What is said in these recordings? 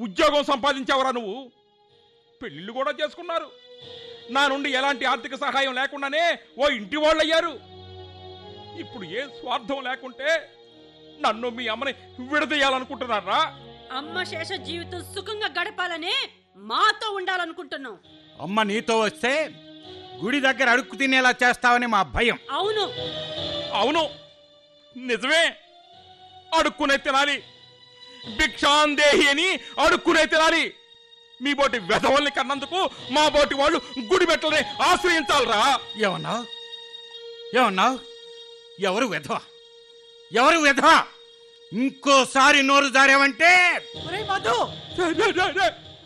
ఉద్యోగం సంపాదించావురా నువ్వు పెళ్ళిళ్ళు కూడా చేసుకున్నారు నా నుండి ఎలాంటి ఆర్థిక సహాయం లేకుండానే ఓ ఇంటి వాళ్ళయ్యారు ఇప్పుడు ఏ స్వార్థం లేకుంటే నన్ను మీ అమ్మని విడదీయాలనుకుంటున్నారా అమ్మ శేష జీవితం సుఖంగా గడపాలని మాతో ఉండాలనుకుంటున్నాం అమ్మ నీతో వస్తే గుడి దగ్గర అడుక్కు తినేలా చేస్తావని మా భయం అవును అవును నిజమే అడుక్కునే తినాలి భిక్షాందేహి అని అడుక్కునే తినాలి మీ బోటి వెధవల్ని కన్నందుకు మా బోటి వాళ్ళు గుడి మెట్లని ఆశ్రయించాలరా ఏమన్నావు ఏమన్నావు ఎవరు వెధవ ఎవరు వెధవ ఇంకోసారి నోరు జారావంటే ఒరేయ్ మధు రే, రే, రే, రే.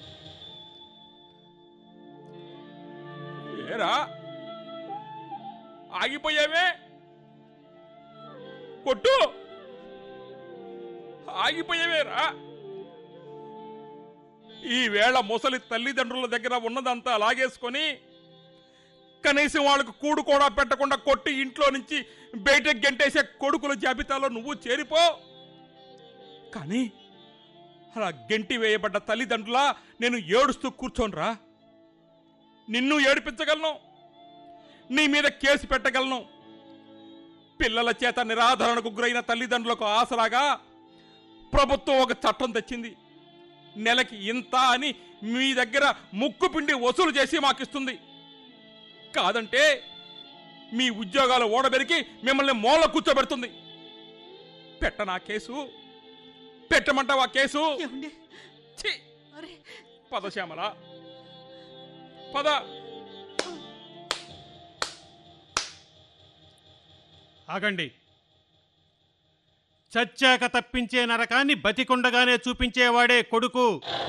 ఏరా ఆగిపోయావే కొట్టు ఆగిపోయావేరా ఈ వేళ ముసలి తల్లిదండ్రుల దగ్గర ఉన్నదంతా లాగేసుకొని కనీసం వాళ్ళకు కూడు కూడా పెట్టకుండా కొట్టి ఇంట్లో నుంచి బయటకు గెంటేసే కొడుకుల జాబితాలో నువ్వు చేరిపో కానీ అలా గెంటి వేయబడ్డ తల్లిదండ్రులా నేను ఏడుస్తూ కూర్చోనరా నిన్ను ఏడిపించగలను నీ మీద కేసు పెట్టగలను పిల్లల చేత నిరాధరణకు గురైన తల్లిదండ్రులకు ఆసరాగా ప్రభుత్వం ఒక చట్టం తెచ్చింది నెలకి ఇంత అని మీ దగ్గర ముక్కు పిండి వసూలు చేసి మాకిస్తుంది కాదంటే మీ ఉద్యోగాలు ఓడబెరికి మిమ్మల్ని మూల కూర్చోబెడుతుంది పెట్టనా కేసు పెట్టమంటావా కేసు ఏమండి ఛీ! అరే పద శ్యామల పద ఆగండి చచ్చాక తప్పించే నరకాన్ని బతికుండగానే చూపించేవాడే కొడుకు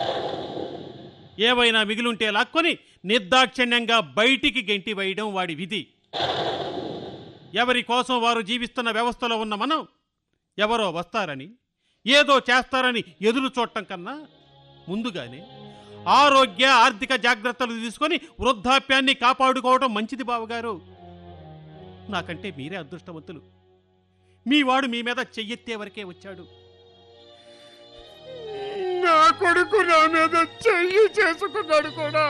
ఏవైనా మిగిలుంటే లాక్కొని నిర్దాక్షిణ్యంగా బయటికి గెంటి వేయడం వాడి విధి ఎవరి కోసం వారు జీవిస్తున్న వ్యవస్థలో ఉన్న మనం ఎవరో వస్తారని ఏదో చేస్తారని ఎదురు చూడటం కన్నా ముందుగానే ఆరోగ్య ఆర్థిక జాగ్రత్తలు తీసుకొని వృద్ధాప్యాన్ని కాపాడుకోవడం మంచిది బావగారు నాకంటే మీరే అదృష్టవంతులు మీ వాడు మీ మీద చెయ్యెత్తే వరకే వచ్చాడు నా కొడుకు నా మీద చెయ్యి చేసుకున్నాడు కూడా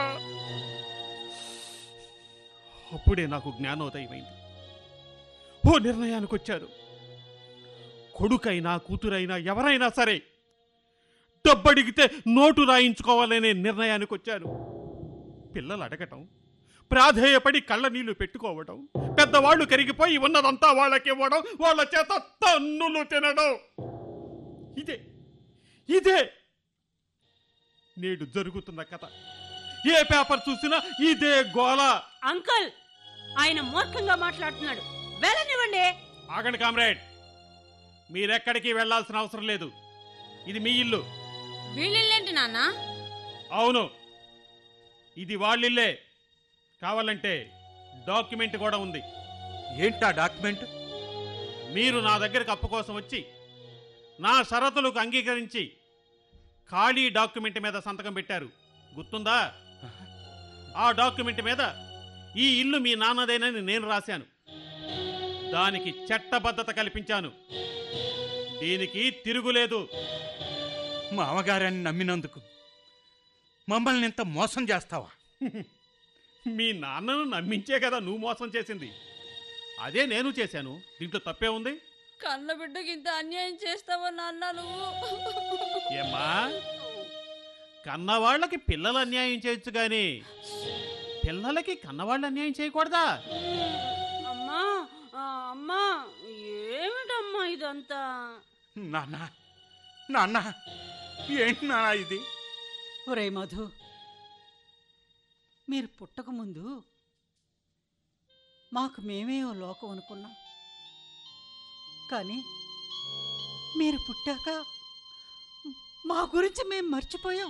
అప్పుడే నాకు జ్ఞానోదయమైంది ఓ నిర్ణయానికి వచ్చారు కొడుకైనా కూతురైనా ఎవరైనా సరే డబ్బడిగితే నోటు రాయించుకోవాలనే నిర్ణయానికి వచ్చాను పిల్లలు అడగటం ప్రాధేయపడి కళ్ళ నీళ్లు పెట్టుకోవడం పెద్దవాళ్ళు కరిగిపోయి ఉన్నదంతా వాళ్ళకి ఇవ్వడం వాళ్ళ చేత తన్నులు తినడం ఇదే ఇదే నేడు జరుగుతున్న కథ ఏ పేపర్ చూసినా ఇదే గోల అంకుల్ ఆయన మూర్ఖంగా మాట్లాడుతున్నాడు వెళ్ళనివ్వండి ఆగండి కామ్రేడ్ మీరెక్కడికి వెళ్ళాల్సిన అవసరం లేదు ఇది మీ ఇల్లు వీళ్ళేంటి నాన్న అవును ఇది వాళ్ళిల్లే కావాలంటే డాక్యుమెంట్ కూడా ఉంది ఏంటా డాక్యుమెంట్ మీరు నా దగ్గరకు అప్పు కోసం వచ్చి నా షరతులకు అంగీకరించి ఖాళీ డాక్యుమెంట్ మీద సంతకం పెట్టారు గుర్తుందా ఆ డాక్యుమెంట్ మీద ఈ ఇల్లు మీ నాన్నదేనని నేను రాశాను దానికి చట్టబద్ధత కల్పించాను దీనికి తిరుగులేదు మామగారని నమ్మినందుకు మమ్మల్ని ఇంత మోసం చేస్తావా మీ నాన్నను నమ్మించే కదా నువ్వు మోసం చేసింది అదే నేను చేశాను దీంట్లో తప్పే ఉంది కన్న బిడ్డకి ఇంత అన్యాయం చేస్తావా నాన్న నువ్వు ఏమ్మా కన్నవాళ్ళకి పిల్లలు అన్యాయం చేయొచ్చు గాని పిల్లలకి కన్నవాళ్ళు అన్యాయం చేయకూడదా అమ్మా ఆ, అమ్మా ఏమిటమ్మా ఇదంతా నాన్న నాన్న ఏంటి నాన్న ఇది ఒరేయ్ మధు మీరు పుట్టకముందు మాకు మేమే ఓ లోకం అనుకున్నాం కానీ మీరు పుట్టాక మా గురించి మేము మర్చిపోయాం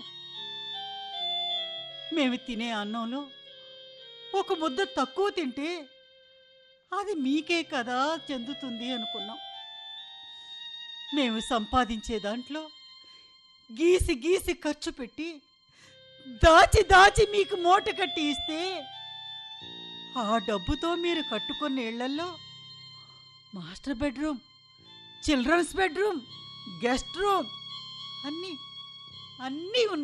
మేము తినే అన్నంలో ఒక ముద్ద తక్కువ తింటే అది మీకే కదా చెందుతుంది అనుకున్నాం మేము సంపాదించే దాంట్లో గీసి గీసి ఖర్చు పెట్టి దాచి దాచి మీకు మూట కట్టి ఇస్తే ఆ డబ్బుతో మీరు కట్టుకున్న ఇళ్లల్లో master bedroom children's bedroom guest room అన్నీ అన్నీ ఉన్నాయి